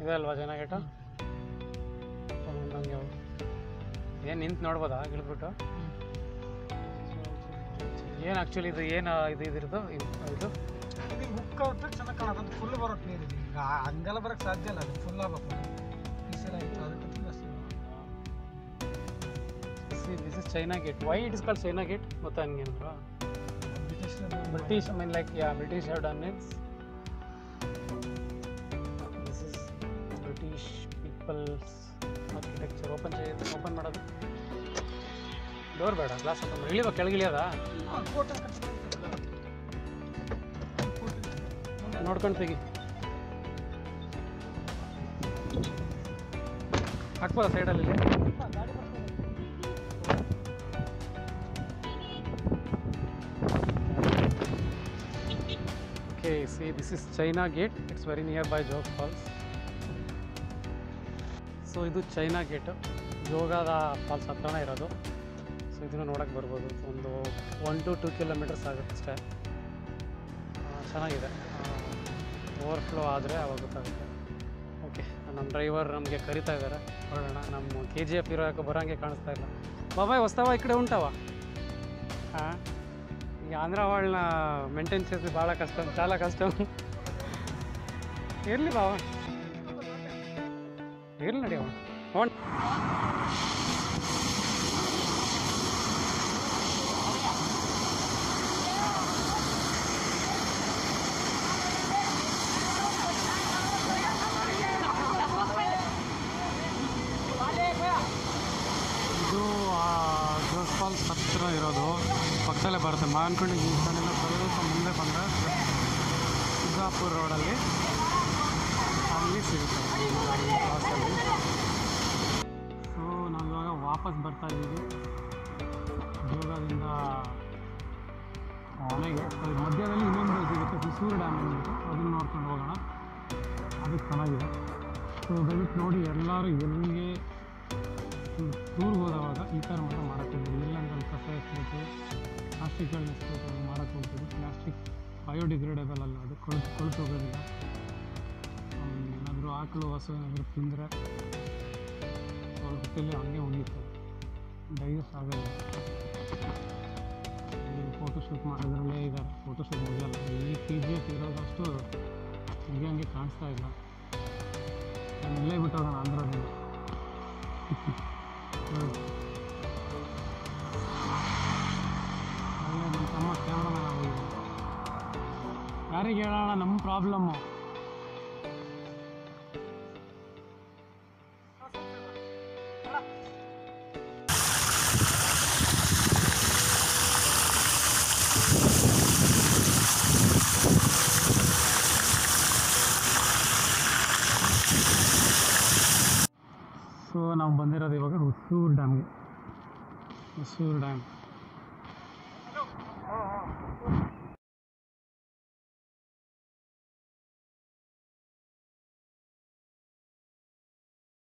ಇದೆ ಅಲ್ವಾ China gate ನಂಗೆ ಏನು ನಿಂತು ನೋಡ್ಬೋದಾ ಇಳಿದ್ಬಿಟ್ಟು ಏನು ಆ್ಯಕ್ಚುಲಿ ಇದು ಏನು ಇದು ಇದ್ರದ್ದು ಇದು ಇದು ಇದು ಹುಕ್ ಔಟ್ ಚೆನ್ನಾಗಿ ಕಾಣತ್ತೆ ಫುಲ್ ಬರೋಕೆ ನೀರು ಇದೆ ಈಗ ಹಂಗೆಲ್ಲ ಬರೋಕ್ಕೆ ಸಾಧ್ಯ ಇಲ್ಲ ಅದು ಫುಲ್ ಆಗ್ಬೇಕು ಈ ಸಲ ಆಯಿತು ಅದಕ್ಕೆ ಜಾಸ್ತಿ this is China gate why it is called China gate ಗೊತ್ತಾ ಹಂಗೇನಲ್ವಾ British British, I mean, like, yeah, British have done it. This is British people's architecture. Open ಚೇ ಓಪನ್ ಮಾಡೋದು ಡೋರ್ ಬೇಡ ಗ್ಲಾಸ್ ಓಪನ್ ಮಾಡಿ ಇಳಿವಾ ಕೆಳಗಿಳಿಯೋದಾ ಕೋಟೆ ನೋಡ್ಕೊಂಡು ತೆಗಿ ಹಾಕ್ಬೋದಾ ಸೈಡಲ್ಲಿ ಇಲ್ಲಿ ಗಾಡಿ ಬರ್ತದೆ okay see this is China gate it's very near by Jog falls so ಇದು ಚೈನಾ ಗೇಟು ಜೋಗದ ಫಾಲ್ಸ್ ಹತ್ರನೇ ಇರೋದು ಸೊ ಇದನ್ನು ನೋಡೋಕ್ಕೆ ಬರ್ಬೋದು ಒಂದು ಒನ್ ಟು ಟೂ ಕಿಲೋಮೀಟರ್ಸ್ ಆಗುತ್ತೆ ಅಷ್ಟೇ ಆ, ಚೆನ್ನಾಗಿದೆ ಓವರ್ಫ್ಲೋ ಆದರೆ ಅವಾಗ ಗೊತ್ತಾಗುತ್ತೆ ಓಕೆ ನಮ್ಮ ಡ್ರೈವರ್ ನಮಗೆ ಕರಿತಾ ಇದ್ದಾರೆ ನೋಡೋಣ ನಮ್ಮ ಕೆ ಜಿ ಎಫ್ ಇರೋ ಯಾಕೆ ಬರೋಂಗೆ ಕಾಣಿಸ್ತಾ ಇಲ್ಲ ಬಾಬಾಯ್ ಹೊಸ್ತಾವ ಈ ಕಡೆ ಉಂಟಾವ ಹಾಂ ಈ ಆಂಧ್ರ వాళ్ళ ಮೇಂಟೈನ್ చేసి ಭಾಳ ಕಷ್ಟ చాలా కష్టం ಇರಲಿ ಬಾವ ಇರಲಿ ನಡಿಯವ ಹೋಣ ಇದು ಜೋಸ್ ಫಾಲ್ಸ್ ಹತ್ತಿರ ಇರೋದು ಪಕ್ಕದಲ್ಲೇ ಬರುತ್ತೆ ಮಾನ್ಕೊಂಡು ಈ ಕಡೆಯಿಂದ ಸ್ವಲ್ಪ ಮುಂದೆ ಬಂದರೆ ಸಿದ್ದಾಪುರ ರೋಡಲ್ಲಿ ಅಲ್ಲಿ ಸಿಗುತ್ತೆ ಈ ಕ್ರಾಸಲ್ಲಿ ಸೊ ನಾವು ಇವಾಗ ವಾಪಸ್ ಬರ್ತಾ ಇದ್ದೀವಿ ಜೋಗದಿಂದ ಮನೆಗೆ ಅದ್ರ ಮಧ್ಯದಲ್ಲಿ ಇನ್ನೊಂದು ಸಿಗುತ್ತೆ ಹುಸೂರು ಡ್ಯಾಮ್ ಅಂದ್ಬಿಟ್ಟು ಅದನ್ನು ನೋಡ್ಕೊಂಡು ಹೋಗೋಣ ಅದು ಚೆನ್ನಾಗಿದೆ ಸೊ ದಯವಿಟ್ಟು ನೋಡಿ ಎಲ್ಲರೂ ಎಲ್ಲಿಗೆ ಟೂರ್ಗೆ ಹೋದವಾಗ ಈ ಥರ ಮಾತ್ರ ಮಾಡೋಕ್ಕೆ ಹೋಗ್ಬೋದು ಇಲ್ಲಾಂದ್ರೆ ಅಲ್ಲಿ ಕಸ ಎಸ್ಬೇಕು ಪ್ಲಾಸ್ಟಿಕ್ಗಳನ್ನ ಎಸ್ಬೇಕು ಅದು ಮಾಡೋಕ್ಕೆ ಹೋಗ್ಬೋದು ಪ್ಲಾಸ್ಟಿಕ್ ಬಯೋಡಿಗ್ರೇಡೇಬಲ್ ಅಲ್ಲ ಅದು ಕೊಳ್ತು ಕೊಳ್ತು ಹೋಗೋದಿಲ್ಲ ಆಮೇಲೆ ಏನಾದರೂ ಆಕಳು ಹಸು ಏನಾದರೂ ತಿಂದರೆ ಸ್ವಲ್ಪ ಹೊತ್ತಲ್ಲಿ ಹಂಗೆ ಉಳಿಯುತ್ತೆ ಡೈಜೆಸ್ಟ್ ಆಗೋದಿಲ್ಲ ಫೋಟೋಶೂಟ್ ಮಾಡೋದ್ರಲ್ಲೇ ಇದ್ದಾರೆ ಫೋಟೋಶೂಟ್ ಮುಗಿಯಲ್ಲ ಈ ಕೆ ಜಿ ಎಫ್ ಇರೋದಷ್ಟು ಹಂಗೆ ಹಂಗೆ ಕಾಣಿಸ್ತಾ ಇಲ್ಲ ನಾನು ಇಲ್ಲೇ ಬಿಟ್ಟೋಗೋಣ ಆಂಧ್ರದಿಂದ ಹ್ಮ್. ಅಲ್ಲೇ ನಮ್ಮ ತಮ್ಮ ಕ್ಯಾಮ್ರಾಮನ್ ಆಗೋಗಿದೆ ಯಾರಿಗೆ ಹೇಳೋಣ ನಮ್ಮ ಪ್ರಾಬ್ಲಮ್ಮು ಸೊ ನಾವು ಬಂದಿರೋದು ಇವಾಗ ಹೊಸೂರು ಡ್ಯಾಮ್ಗೆ ಹೊಸೂರು ಡ್ಯಾಮ್